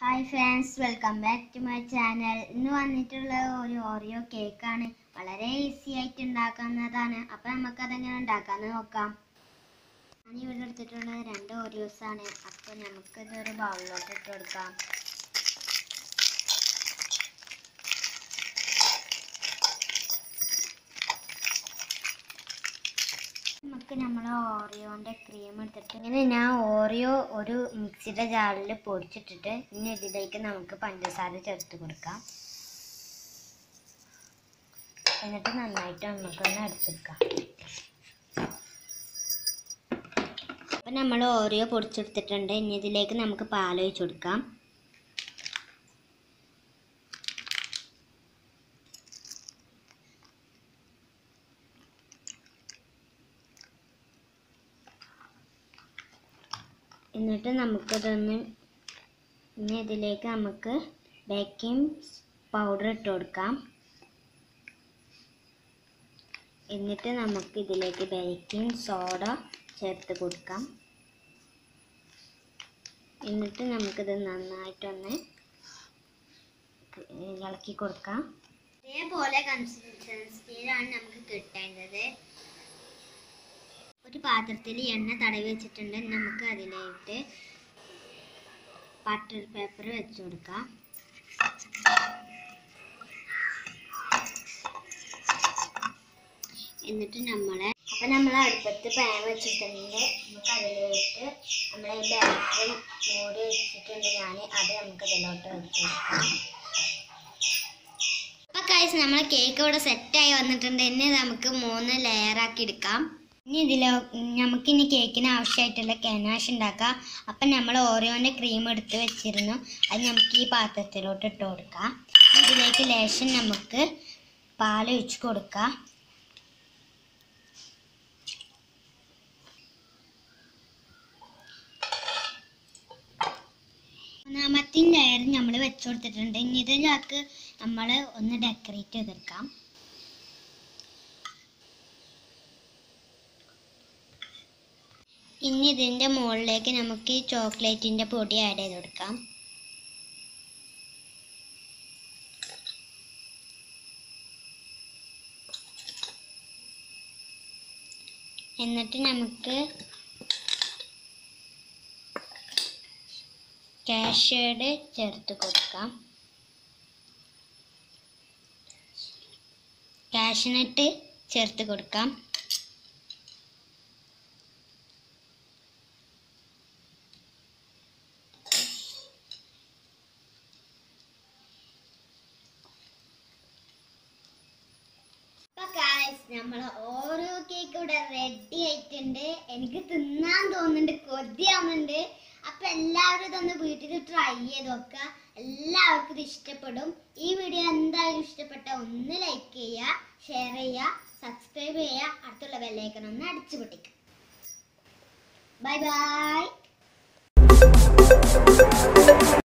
hi friends welcome back to my channel ഇന്ന് വന്നിട്ടുള്ള ഒരു ഓറിയോ കേക്കാണ് വളരെ ഈസി ആയിട്ട് ഉണ്ടാക്കാവുന്നതാണ് അപ്പം നമുക്കതെങ്ങനെ ഉണ്ടാക്കാമെന്ന് നോക്കാം ഞാൻ ഇവിടെ എടുത്തിട്ടുള്ളത് രണ്ട് ഓറിയോസ് ആണ് അപ്പോൾ നമുക്കിത് ഒരു ബൗളിലോട്ട് ഇട്ട് കൊടുക്കാം നമുക്ക് നമ്മൾ ഓറിയോൻ്റെ ക്രീം എടുത്തിട്ട് ഇങ്ങനെ ഞാൻ ഓറിയോ ഒരു മിക്സിയുടെ ജാറിൽ പൊടിച്ചിട്ടിട്ട് ഇനി ഇതിലേക്ക് നമുക്ക് പഞ്ചസാര ചേർത്ത് കൊടുക്കാം എന്നിട്ട് നന്നായിട്ട് നമുക്കൊന്ന് അടിച്ചെടുക്കാം അപ്പം നമ്മൾ ഓറിയോ പൊടിച്ചെടുത്തിട്ടുണ്ട് ഇനി ഇതിലേക്ക് നമുക്ക് പാൽ ഒഴിച്ച് കൊടുക്കാം എന്നിട്ട് നമുക്കിതൊന്ന് ഇനി ഇതിലേക്ക് നമുക്ക് ബേക്കിംഗ് പൗഡർ ഇട്ട് കൊടുക്കാം എന്നിട്ട് നമുക്ക് ഇതിലേക്ക് ബേക്കിംഗ് സോഡ ചേർത്ത് കൊടുക്കാം എന്നിട്ട് നമുക്കിത് നന്നായിട്ടൊന്ന് ഇളക്കി കൊടുക്കാം ഇതേപോലെ കൺസിസ്റ്റൻസിയിലാണ് നമുക്ക് കിട്ടേണ്ടത് ഒരു പാത്രത്തിൽ എണ്ണ തടവി വെച്ചിട്ടുണ്ട് നമുക്ക് അതിലേക്ക് ബട്ടർ പേപ്പർ വെച്ച് കൊടുക്കാം എന്നിട്ട് നമ്മൾ അപ്പം നമ്മൾ അടുപ്പത്ത് പാൻ വെച്ചിട്ടുണ്ട് നമുക്ക് അതിലേക്ക് നമ്മൾ ഈ ബാറ്റർ മൂടി വെച്ചിട്ടുണ്ട് ഞാൻ അത് നമുക്ക് ഇതിലോട്ട് വെച്ച് കൊടുക്കാം അപ്പം കഴിച്ച് നമ്മൾ കേക്ക് ഇവിടെ സെറ്റായി വന്നിട്ടുണ്ട് ഇനി നമുക്ക് മൂന്ന് ലെയർ ആക്കി എടുക്കാം ഇനി ഇതിൽ നമുക്കിനി കേക്കിന് ആവശ്യമായിട്ടുള്ള കനാഷ് ഉണ്ടാക്കാം അപ്പം നമ്മൾ ഓറിയോൻ്റെ ക്രീം എടുത്ത് വെച്ചിരുന്നു അത് നമുക്ക് ഈ പാത്രത്തിലോട്ട് ഇട്ട് കൊടുക്കാം ഇതിലേക്ക് ലേശം നമുക്ക് പാൽ ഒഴിച്ച് കൊടുക്കാം ഒന്നാമത്തെ ലെയർ നമ്മൾ വെച്ച് കൊടുത്തിട്ടുണ്ട് ഇനി ഇതിലേക്ക് നമ്മൾ ഒന്ന് ഡെക്കറേറ്റ് ചെയ്തെടുക്കാം ഇനി ഇതിൻ്റെ മുകളിലേക്ക് നമുക്ക് ഈ ചോക്ലേറ്റിൻ്റെ പൊടി ആഡ് ചെയ്ത് കൊടുക്കാം എന്നിട്ട് നമുക്ക് കാഷ്യഡ് ചേർത്ത് കൊടുക്കാം കാഷ്യനട്ട് ചേർത്ത് കൊടുക്കാം നമ്മൾ ഓരോ കേക്ക് ഇവിടെ റെഡി ആയിട്ടുണ്ട് എനിക്ക് തിന്നാൻ തോന്നുന്നുണ്ട് കൊതിയാവുന്നുണ്ട് അപ്പൊ എല്ലാവരും ഇതൊന്ന് വീട്ടിൽ ട്രൈ ചെയ്ത് നോക്കുക എല്ലാവർക്കും ഇത് ഇഷ്ടപ്പെടും ഈ വീഡിയോ എന്തായാലും ഇഷ്ടപ്പെട്ട ഒന്ന് ലൈക്ക് ചെയ്യുക ഷെയർ ചെയ്യുക സബ്സ്ക്രൈബ് ചെയ്യുക അടുത്തുള്ള ബെല്ലൈക്കൺ ഒന്ന് അടിച്ചു പൊട്ടിക്കുക ബൈ ബൈ